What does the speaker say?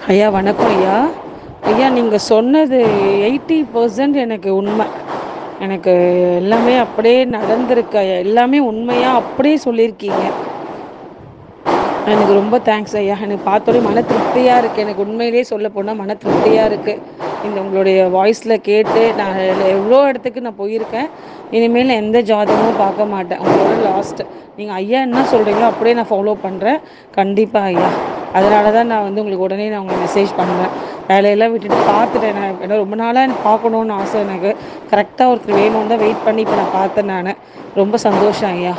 ஐயா வணக்கம் ஐயா ஐயா நீங்கள் சொன்னது எயிட்டி பர்சன்ட் எனக்கு உண்மை எனக்கு எல்லாமே அப்படியே நடந்திருக்கு ஐயா எல்லாமே உண்மையாக அப்படியே சொல்லியிருக்கீங்க எனக்கு ரொம்ப தேங்க்ஸ் ஐயா எனக்கு பார்த்தோன்னே மன திருப்தியாக இருக்குது எனக்கு உண்மையிலே சொல்ல போனால் மன திருப்தியாக இருக்குது இந்த உங்களுடைய வாய்ஸில் கேட்டு நான் எவ்வளோ இடத்துக்கு நான் போயிருக்கேன் இனிமேல் நான் எந்த ஜாதகமும் பார்க்க மாட்டேன் உங்களோட லாஸ்ட்டு நீங்கள் ஐயா என்ன சொல்கிறீங்களோ அப்படியே நான் ஃபாலோ பண்ணுறேன் கண்டிப்பாக ஐயா அதனால தான் நான் வந்து உங்களுக்கு உடனே நான் உங்களுக்கு மெசேஜ் பண்ணுறேன் வேலையெல்லாம் விட்டுட்டு பார்த்துட்டேன் நான் ஏன்னா ரொம்ப நாளாக எனக்கு பார்க்கணுன்னு ஆசை எனக்கு கரெக்டாக ஒருத்தர் வேணும்னு தான் வெயிட் பண்ணி இப்போ நான் பார்த்தேன் நான் ரொம்ப சந்தோஷம் ஐயா